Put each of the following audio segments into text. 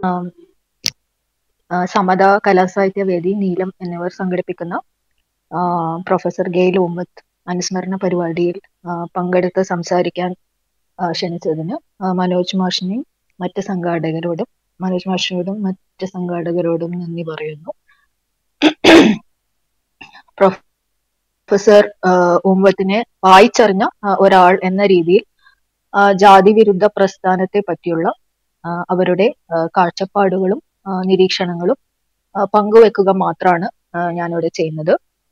ആം, ആ, സമത കലാസാഹിത്യ വേദി നീലം എന്നിവർ സംഘടിപ്പിക്കുന്ന ആ, പ്രൊഫസർ ഗെയിൽ ഉമ്മത്ത് അനുസ്മരണ പരിപാടിയിൽ ആ, പങ്കെടുത്ത് സംസാരിക്കാൻ ആ, ക്ഷണിച്ചതിന് ആ, മനോജ് മാഷിനെയും മറ്റ് സംഘാടകരോടും മനോജ് മാഷിനോടും മറ്റ് സംഘാടകരോടും നന്ദി പറയുന്നു പ്രൊഫസർ ആ, ഉമ്മത്തിനെ വായിച്ചറിഞ്ഞ ആ, ഒരാൾ എന്ന രീതിയിൽ ആ, ജാതി വിരുദ്ധ പ്രസ്ഥാനത്തെ പറ്റിയുള്ള ആ, അവരുടെ ആ, കാഴ്ചപ്പാടുകളും ആ, നിരീക്ഷണങ്ങളും ആ, പങ്കുവെക്കുക മാത്രമാണ് ആ, ഞാനിവിടെ ചെയ്യുന്നത്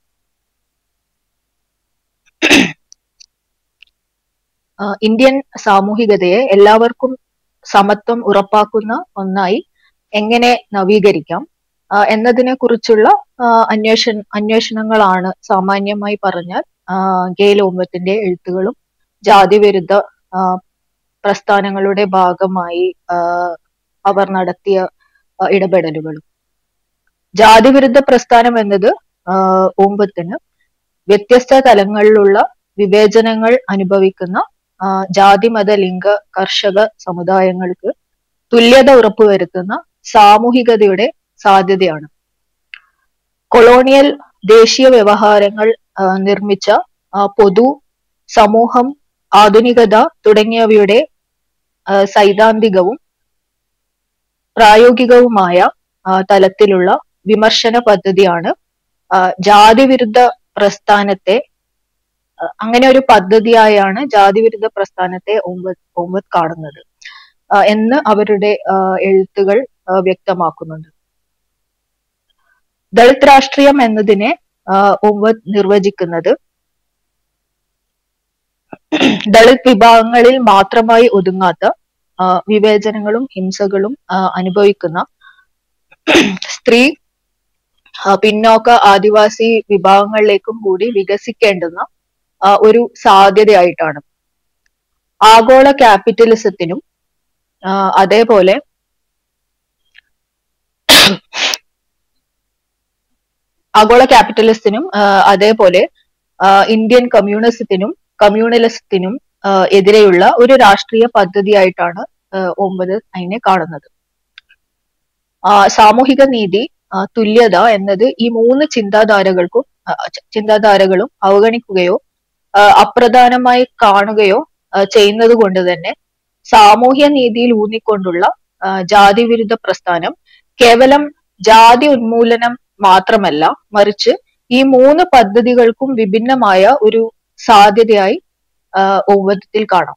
ആ, ഇന്ത്യൻ സാമൂഹികതയെ എല്ലാവർക്കും സമത്വം ഉറപ്പാക്കുന്ന ഒന്നായി എങ്ങനെ നവീകരിക്കാം ആ, എന്നതിനെ കുറിച്ചുള്ള അന്വേഷണ അന്വേഷണങ്ങളാണ് സാമാന്യമായി പറഞ്ഞാൽ ആ, ഗെയിൽ ഓമ്പത്തിന്റെ എഴുത്തുകളും ജാതി വിരുദ്ധ ആ, പ്രസ്ഥാനങ്ങളുടെ ഭാഗമായി ആ, അവർ നടത്തിയ ആ, ഇടപെടലുകളും ജാതി വിരുദ്ധ പ്രസ്ഥാനം എന്നത് ആ, ഓമ്പത്തിന് വ്യത്യസ്ത തലങ്ങളിലുള്ള വിവേചനങ്ങൾ അനുഭവിക്കുന്ന ആ, ജാതി മത ലിംഗ കർഷക സമുദായങ്ങൾക്ക് തുല്യത ഉറപ്പുവരുത്തുന്ന സാമൂഹികതയുടെ സാധ്യതയാണ് കൊളോണിയൽ ദേശീയ വ്യവഹാരങ്ങൾ ആ, നിർമ്മിച്ച ആ, പൊതു സമൂഹം ആധുനികത തുടങ്ങിയവയുടെ ആ, സൈദ്ധാന്തികവും പ്രായോഗികവുമായ ആ, തലത്തിലുള്ള വിമർശന പദ്ധതിയാണ് ആ, ജാതി വിരുദ്ധ പ്രസ്ഥാനത്തെ ആ, അങ്ങനെ ഒരു പദ്ധതിയായാണ് ജാതി വിരുദ്ധ പ്രസ്ഥാനത്തെ ഓമ്പത് ഓമ്പത് കാണുന്നത് ആ, എന്ന് അവരുടെ ആ, എഴുത്തുകൾ ആ, വ്യക്തമാക്കുന്നുണ്ട് ദളിത് രാഷ്ട്രീയം എന്നതിനെ ആ, ഓമ്പത് നിർവചിക്കുന്നത് ദളിത് വിഭാഗങ്ങളിൽ മാത്രമായി ഒതുങ്ങാത്ത ആ, വിവേചനങ്ങളും ഹിംസകളും ആ, അനുഭവിക്കുന്ന സ്ത്രീ ആ, പിന്നോക്ക ആദിവാസി വിഭാഗങ്ങളിലേക്കും കൂടി വികസിക്കേണ്ടുന്ന ആ, ഒരു സാധ്യതയായിട്ടാണ് ആഗോള ക്യാപിറ്റലിസത്തിനും ആ, അതേപോലെ ആഗോള ക്യാപിറ്റലിസത്തിനും ആ, അതേപോലെ ആ, ഇന്ത്യൻ കമ്മ്യൂണിസത്തിനും കമ്മ്യൂണലിസത്തിനും ആ, എതിരെയുള്ള ഒരു രാഷ്ട്രീയ പദ്ധതിയായിട്ടാണ് ആ, ഒമ്പത് അതിനെ കാണുന്നത് ആ, സാമൂഹിക നീതി ആ, തുല്യത എന്നത് ഈ മൂന്ന് ചിന്താധാരകൾക്കും ആ, ച- ചിന്താധാരകളും അവഗണിക്കുകയോ ആ, അപ്രധാനമായി കാണുകയോ ആ, ചെയ്യുന്നത് കൊണ്ട് തന്നെ സാമൂഹ്യ നീതിയിൽ ഊന്നിക്കൊണ്ടുള്ള ആ, ജാതി വിരുദ്ധ പ്രസ്ഥാനം കേവലം ജാതി ഉന്മൂലനം മാത്രമല്ല മറിച്ച് ഈ മൂന്ന് പദ്ധതികൾക്കും വിഭിന്നമായ ഒരു സാധ്യതയായി ആ, ഔവധത്തിൽ കാണാം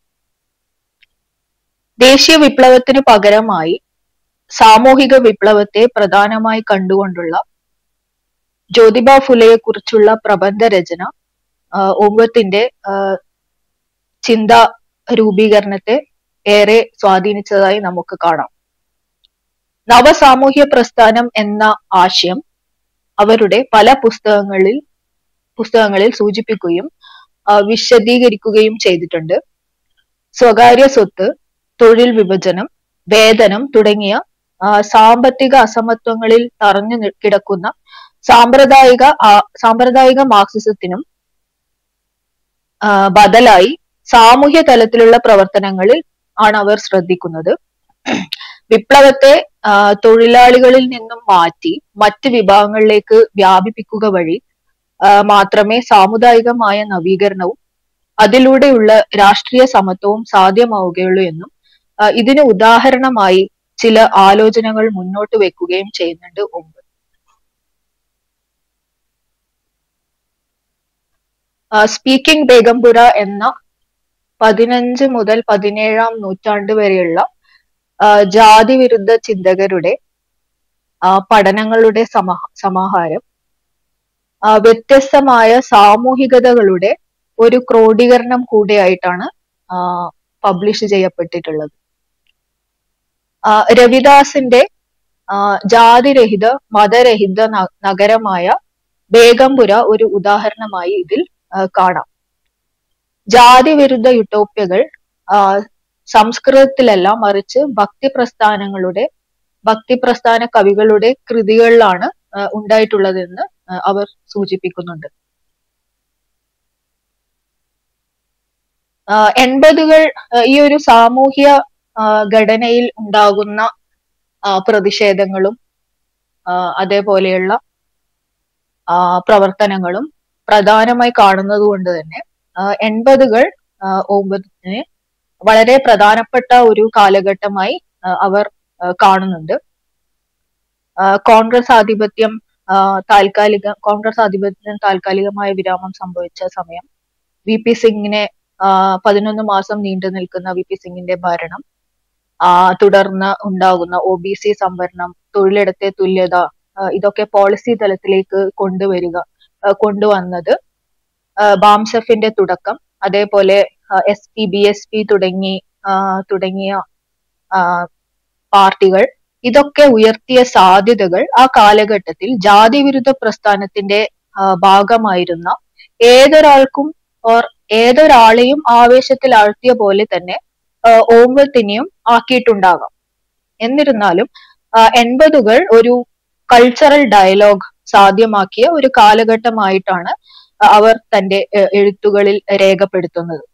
ദേശീയ വിപ്ലവത്തിന് പകരമായി സാമൂഹിക വിപ്ലവത്തെ പ്രധാനമായി കണ്ടുകൊണ്ടുള്ള ജ്യോതിബ ഫുലെയെ കുറിച്ചുള്ള പ്രബന്ധ രചന ഓമ്പത്തിന്റെ ചിന്താ രൂപീകരണത്തെ ഏറെ സ്വാധീനിച്ചതായി നമുക്ക് കാണാം നവസാമൂഹ്യ പ്രസ്ഥാനം എന്ന ആശയം അവരുടെ പല പുസ്തകങ്ങളിൽ പുസ്തകങ്ങളിൽ സൂചിപ്പിക്കുകയും ആ, വിശദീകരിക്കുകയും ചെയ്തിട്ടുണ്ട് സ്വകാര്യ സ്വത്ത് തൊഴിൽ വിഭജനം വേതനം തുടങ്ങിയ ആ, സാമ്പത്തിക അസമത്വങ്ങളിൽ തറഞ്ഞു നി- കിടക്കുന്ന സാമ്പ്രദായിക ആ- സാമ്പ്രദായിക മാർക്സിസത്തിനും ആ, ബദലായി സാമൂഹ്യ തലത്തിലുള്ള പ്രവർത്തനങ്ങളിൽ ആണ് അവർ ശ്രദ്ധിക്കുന്നത് വിപ്ലവത്തെ ആ, തൊഴിലാളികളിൽ നിന്നും മാറ്റി മറ്റ് വിഭാഗങ്ങളിലേക്ക് വ്യാപിപ്പിക്കുക വഴി ആ, മാത്രമേ സാമുദായികമായ നവീകരണവും അതിലൂടെയുള്ള രാഷ്ട്രീയ സമത്വവും സാധ്യമാവുകയുള്ളൂ എന്നും ആ, ഇതിന് ഉദാഹരണമായി ചില ആലോചനകൾ മുന്നോട്ട് വെക്കുകയും ചെയ്യുന്നുണ്ട് ഒമ്പത് സ്പീക്കിംഗ് ബേഗംപുര എന്ന പതിനഞ്ച് മുതൽ പതിനേഴാം നൂറ്റാണ്ട് വരെയുള്ള ആ, ജാതി വിരുദ്ധ ചിന്തകരുടെ ആ, പഠനങ്ങളുടെ സമ സമാഹാരം ആ, വ്യത്യസ്തമായ സാമൂഹികതകളുടെ ഒരു ക്രോഡീകരണം കൂടെയായിട്ടാണ് പബ്ലിഷ് ചെയ്യപ്പെട്ടിട്ടുള്ളത് ആ, രവിദാസിന്റെ ആ, ജാതിരഹിത മതരഹിത ന- നഗരമായ ബേഗംപുര ഒരു ഉദാഹരണമായി ഇതിൽ ആ, കാണാം ജാതി വിരുദ്ധ യുട്ടോപ്യകൾ ആ, സംസ്കൃതത്തിലല്ല മറിച്ച് ഭക്തി പ്രസ്ഥാനങ്ങളുടെ ഭക്തി പ്രസ്ഥാന കവികളുടെ കൃതികളിലാണ് ആ, ഉണ്ടായിട്ടുള്ളതെന്ന് ആ, അവർ സൂചിപ്പിക്കുന്നുണ്ട് ആ, എൺപതുകൾ ആ, ഈ ഒരു സാമൂഹ്യ ആ, ഘടനയിൽ ഉണ്ടാകുന്ന ആ, പ്രതിഷേധങ്ങളും ആ, അതേപോലെയുള്ള ആ, പ്രവർത്തനങ്ങളും പ്രധാനമായി കാണുന്നത് കൊണ്ട് തന്നെ ആ, എൺപതുകൾ ആ, ഓമ്പതിന് വളരെ പ്രധാനപ്പെട്ട ഒരു കാലഘട്ടമായി ആ, അവർ ആ, കാണുന്നുണ്ട് ആ, കോൺഗ്രസ് ആധിപത്യം ആ, താൽക്കാലിക കോൺഗ്രസ് ആധിപത്യം താൽക്കാലികമായ വിരാമം സംഭവിച്ച സമയം വി പി സിംഗിനെ ആ, പതിനൊന്ന് മാസം നീണ്ടു നിൽക്കുന്ന വി പി സിംഗിന്റെ ഭരണം ആ, തുടർന്ന് ഉണ്ടാകുന്ന ഒ ബി സി സംവരണം തൊഴിലിടത്തെ തുല്യത ആ, ഇതൊക്കെ പോളിസി തലത്തിലേക്ക് കൊണ്ടുവരിക ആ, കൊണ്ടുവന്നത് ആ, ബാംസെഫിന്റെ തുടക്കം അതേപോലെ S P B S P തുടങ്ങി ആ, തുടങ്ങിയ ആ, പാർട്ടികൾ ഇതൊക്കെ ഉയർത്തിയ സാധ്യതകൾ ആ കാലഘട്ടത്തിൽ ജാതി വിരുദ്ധ പ്രസ്ഥാനത്തിന്റെ ആ, ഭാഗമായിരുന്ന ഏതൊരാൾക്കും ഓർ ഏതൊരാളെയും ആവേശത്തിൽ ആഴ്ത്തിയ പോലെ തന്നെ ആ, ഓമ്പത്തിനെയും ആക്കിയിട്ടുണ്ടാകാം എന്നിരുന്നാലും ആ, എൺപതുകൾ ഒരു കൾച്ചറൽ ഡയലോഗ് സാധ്യമാക്കിയ ഒരു കാലഘട്ടമായിട്ടാണ് അവർ തന്റെ എ- എഴുത്തുകളിൽ രേഖപ്പെടുത്തുന്നത്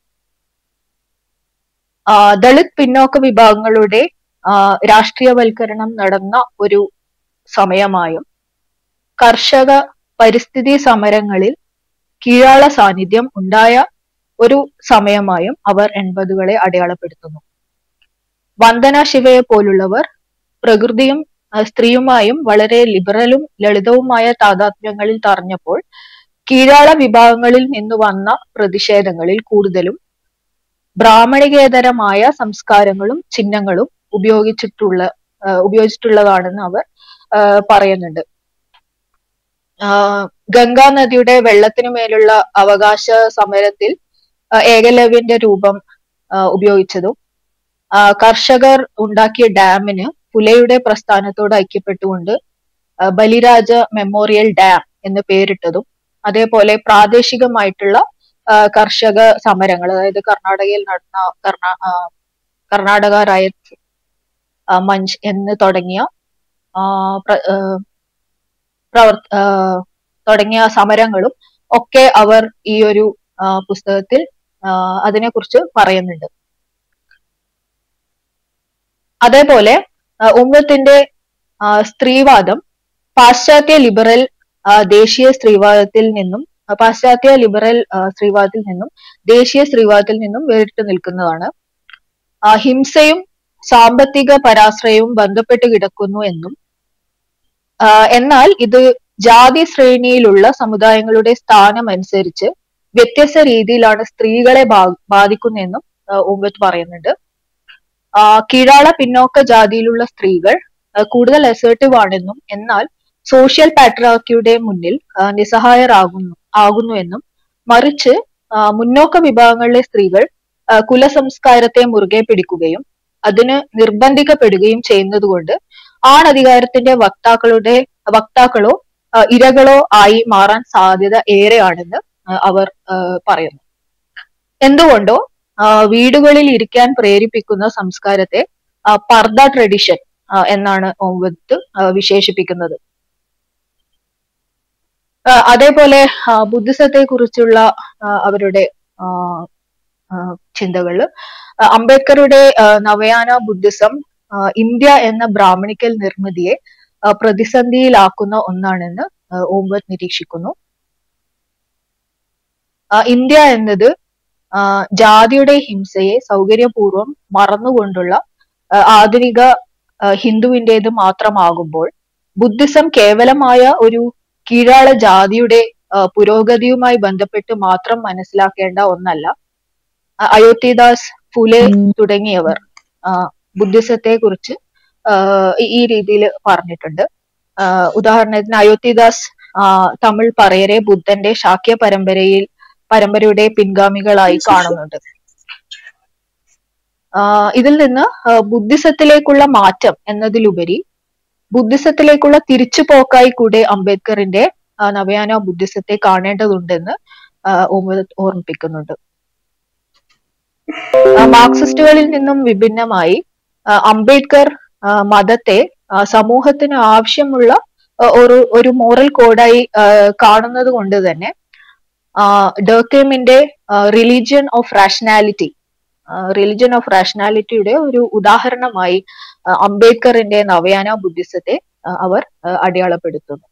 ആ, ദളിത് പിന്നോക്ക വിഭാഗങ്ങളുടെ ആ, രാഷ്ട്രീയവൽക്കരണം നടന്ന ഒരു സമയമായും കർഷക പരിസ്ഥിതി സമരങ്ങളിൽ കീഴാള സാന്നിധ്യം ഉണ്ടായ ഒരു സമയമായും അവർ എൺപതുകളെ അടയാളപ്പെടുത്തുന്നു വന്ദന ശിവയെ പോലുള്ളവർ പ്രകൃതിയും ആ, സ്ത്രീയുമായും വളരെ ലിബറലും ലളിതവുമായ താതാത്മ്യങ്ങളിൽ തറഞ്ഞപ്പോൾ കീഴാള വിഭാഗങ്ങളിൽ നിന്ന് വന്ന പ്രതിഷേധങ്ങളിൽ കൂടുതലും ബ്രാഹ്മണികേതരമായ സംസ്കാരങ്ങളും ചിഹ്നങ്ങളും ഉപയോഗിച്ചിട്ടുള്ള ആ, ഉപയോഗിച്ചിട്ടുള്ളതാണെന്ന് അവർ ആ, പറയുന്നുണ്ട് ആ, ഗംഗാ നദിയുടെ വെള്ളത്തിനു മേലുള്ള അവകാശ സമരത്തിൽ ആ, ഏകലവ്യന്റെ രൂപം ആ, ഉപയോഗിച്ചതും ആ, കർഷകർ ഉണ്ടാക്കിയ ഡാമിന് പുലയുടെ പ്രസ്ഥാനത്തോട് ഐക്യപ്പെട്ടുകൊണ്ട് ആ, ബലിരാജ മെമ്മോറിയൽ ഡാം എന്ന് പേരിട്ടതും അതേപോലെ പ്രാദേശികമായിട്ടുള്ള ആ, കർഷക സമരങ്ങൾ അതായത് കർണാടകയിൽ നടന്ന കർണാ ആ, കർണാടക റയറ്റ് ആ, മഞ്ച് എന്ന് തുടങ്ങിയ ആ, പ്ര- ആ, പ്രവർ ആ, തുടങ്ങിയ സമരങ്ങളും ഒക്കെ അവർ ഈ ഒരു ആ, പുസ്തകത്തിൽ ആ, അതിനെക്കുറിച്ച് പറയുന്നുണ്ട് അതേപോലെ ആ, ഉമ്മത്തിന്റെ ആ, സ്ത്രീവാദം പാശ്ചാത്യ ലിബറൽ ആ, ദേശീയ സ്ത്രീവാദത്തിൽ നിന്നും ആ, പാശ്ചാത്യ ലിബറൽ ആ, സ്ത്രീവാദത്തിൽ നിന്നും ദേശീയ സ്ത്രീവാദത്തിൽ നിന്നും വേറിട്ട് നിൽക്കുന്നതാണ് ആ, ഹിംസയും സാമ്പത്തിക പരാശ്രയവും ബന്ധപ്പെട്ട് കിടക്കുന്നു എന്നും ആ, എന്നാൽ ഇത് ജാതി ശ്രേണിയിലുള്ള സമുദായങ്ങളുടെ സ്ഥാനം അനുസരിച്ച് വ്യത്യസ്ത രീതിയിലാണ് സ്ത്രീകളെ ബാ- ബാധിക്കുന്നതെന്നും ആ, ഉമ്മത്ത് പറയുന്നുണ്ട് ആ, കീഴാള പിന്നോക്ക ജാതിയിലുള്ള സ്ത്രീകൾ ആ, കൂടുതൽ അസേർട്ടീവ് ആണെന്നും എന്നാൽ സോഷ്യൽ പാട്രാക്കിയുടെ മുന്നിൽ ആ, നിസ്സഹായരാകുന്നു ആകുന്നു എന്നും മറിച്ച് ആ, മുന്നോക്ക വിഭാഗങ്ങളിലെ സ്ത്രീകൾ ആ, കുലസംസ്കാരത്തെ മുറുകെ പിടിക്കുകയും അതിന് നിർബന്ധിക്കപ്പെടുകയും ചെയ്യുന്നതുകൊണ്ട് ആണധികാരത്തിന്റെ വക്താക്കളുടെ വക്താക്കളോ ആ, ഇരകളോ ആയി മാറാൻ സാധ്യത ഏറെയാണെന്ന് ആ, അവർ ആ, പറയുന്നു എന്തുകൊണ്ടോ ആ, വീടുകളിൽ ഇരിക്കാൻ പ്രേരിപ്പിക്കുന്ന സംസ്കാരത്തെ ആ, പർദ ട്രഡിഷൻ ആ, എന്നാണ് ഒമ്പത്ത് വിശേഷിപ്പിക്കുന്നത് ആ, അതേപോലെ ആ, ബുദ്ധിസത്തെ കുറിച്ചുള്ള അവരുടെ ആ, ആ, ചിന്തകള് ആ, അംബേദ്കറുടെ ആ, നവയാന ബുദ്ധിസം ആ, ഇന്ത്യ എന്ന ബ്രാഹ്മണിക്കൽ നിർമ്മിതിയെ ആ, പ്രതിസന്ധിയിലാക്കുന്ന ഒന്നാണെന്ന് ആ, ഓംബത്ത് നിരീക്ഷിക്കുന്നു ആ, ഇന്ത്യ എന്നത് ആ, ജാതിയുടെ ഹിംസയെ സൗകര്യപൂർവ്വം മറന്നുകൊണ്ടുള്ള ആ, ആധുനിക ആ, ഹിന്ദുവിന്റേത് മാത്രമാകുമ്പോൾ ബുദ്ധിസം കേവലമായ ഒരു കീഴാള ജാതിയുടെ ആ, പുരോഗതിയുമായി ബന്ധപ്പെട്ട് മാത്രം മനസ്സിലാക്കേണ്ട ഒന്നല്ല അ- അയോധ്യദാസ് ഫുലെ തുടങ്ങിയവർ ആ, ബുദ്ധിസത്തെ കുറിച്ച് ഈ രീതിയിൽ പറഞ്ഞിട്ടുണ്ട് ആ, ഉദാഹരണത്തിന് അയോധ്യദാസ് ആ, തമിഴ് പറയരെ ബുദ്ധന്റെ ശാക്യ പരമ്പരയിൽ പരമ്പരയുടെ പിൻഗാമികളായി കാണുന്നുണ്ട് ആ, ഇതിൽ നിന്ന് ആ, ബുദ്ധിസത്തിലേക്കുള്ള മാറ്റം എന്നതിലുപരി ബുദ്ധിസത്തിലേക്കുള്ള തിരിച്ചുപോക്കായി കൂടെ അംബേദ്കറിന്റെ ആ, നവയാന ബുദ്ധിസത്തെ കാണേണ്ടതുണ്ടെന്ന് ആ, ഉമ്മത്ത് ഓർമ്മിപ്പിക്കുന്നുണ്ട് ആ, മാർക്സിസ്റ്റുകളിൽ നിന്നും വിഭിന്നമായി ആ, അംബേദ്കർ ആ, മതത്തെ ആ, സമൂഹത്തിന് ആവശ്യമുള്ള ആ, ഒരു ഒരു മോറൽ കോഡായി കാണുന്നത് കൊണ്ട് തന്നെ ഡേർക്കേമിന്റെ religion of rationality religion of റാഷണാലിറ്റിയുടെ ഒരു ഉദാഹരണമായി ആ, അംബേദ്കറിന്റെ നവയാന ബുദ്ധിസത്തെ ആ, അവർ ആ, അടയാളപ്പെടുത്തുന്നു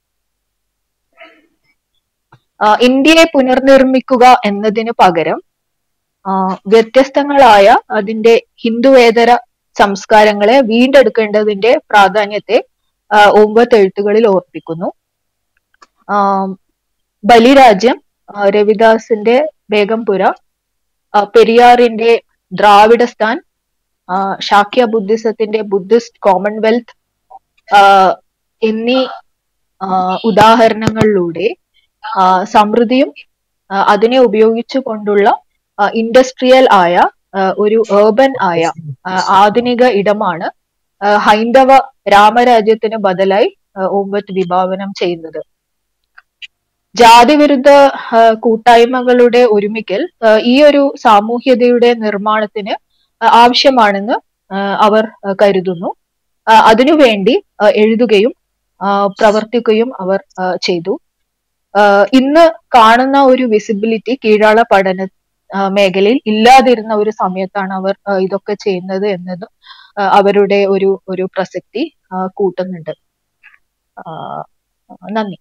ആ, ഇന്ത്യയെ പുനർനിർമ്മിക്കുക എന്നതിന് പകരം ആ, വ്യത്യസ്തങ്ങളായ അതിന്റെ ഹിന്ദുവേതര സംസ്കാരങ്ങളെ വീണ്ടെടുക്കേണ്ടതിന്റെ പ്രാധാന്യത്തെ ആ, ഓമ്പത്ത് എഴുത്തുകളിൽ ഓർപ്പിക്കുന്നു ആ, ബലിരാജ്യം ആ, രവിദാസിന്റെ ബേഗംപുര ആ, പെരിയാറിന്റെ ദ്രാവിഡസ്ഥാൻ ആ, ശാക്യ ബുദ്ധിസത്തിന്റെ ബുദ്ധിസ്റ്റ് കോമൺവെൽത്ത് ആ, എന്നീ ആ, ഉദാഹരണങ്ങളിലൂടെ ആ, സമൃദ്ധിയും ആ, അതിനെ ഉപയോഗിച്ചുകൊണ്ടുള്ള ഇൻഡസ്ട്രിയൽ ആയ ആ, ഒരു ഏർബൻ ആയ ആ, ആധുനിക ഇടമാണ് ആ, ഹൈന്ദവ രാമരാജ്യത്തിന് ബദലായി ആ, ഓമ്പത്ത് വിഭാവനം ചെയ്യുന്നത് ജാതിവിരുദ്ധ ആ, കൂട്ടായ്മകളുടെ ഒരുമിക്കൽ ആ, ഈ ഒരു സാമൂഹ്യതയുടെ നിർമ്മാണത്തിന് ആ, ആവശ്യമാണെന്ന് ആ, അവർ ആ, കരുതുന്നു ആ, അതിനുവേണ്ടി ആ, എഴുതുകയും ആ, പ്രവർത്തിക്കുകയും അവർ ആ, ചെയ്തു ആ, ഇന്ന് കാണുന്ന ഒരു വിസിബിലിറ്റി കീഴാള പഠന ആ, മേഖലയിൽ ഇല്ലാതിരുന്ന ഒരു സമയത്താണ് അവർ ആ, ഇതൊക്കെ ചെയ്യുന്നത് എന്നത് ആ, അവരുടെ ഒരു ഒരു പ്രസക്തി ആ, കൂട്ടുന്നുണ്ട് ആ, നന്ദി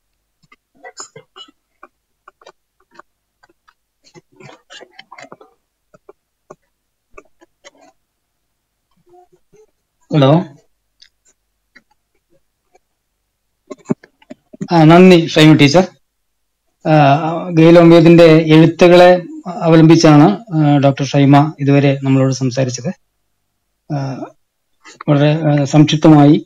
ഹലോ ആ നന്ദി ഷൈമ ടീച്ചർ ആ, ഗെയിൽ ഒമ്പേദിന്റെ എഴുത്തുകളെ അവലംബിച്ചാണ് ആ, ഡോക്ടർ ഷൈമ ഇതുവരെ നമ്മളോട് സംസാരിച്ചത് ആ, വളരെ ആ, സംക്ഷിപ്തമായി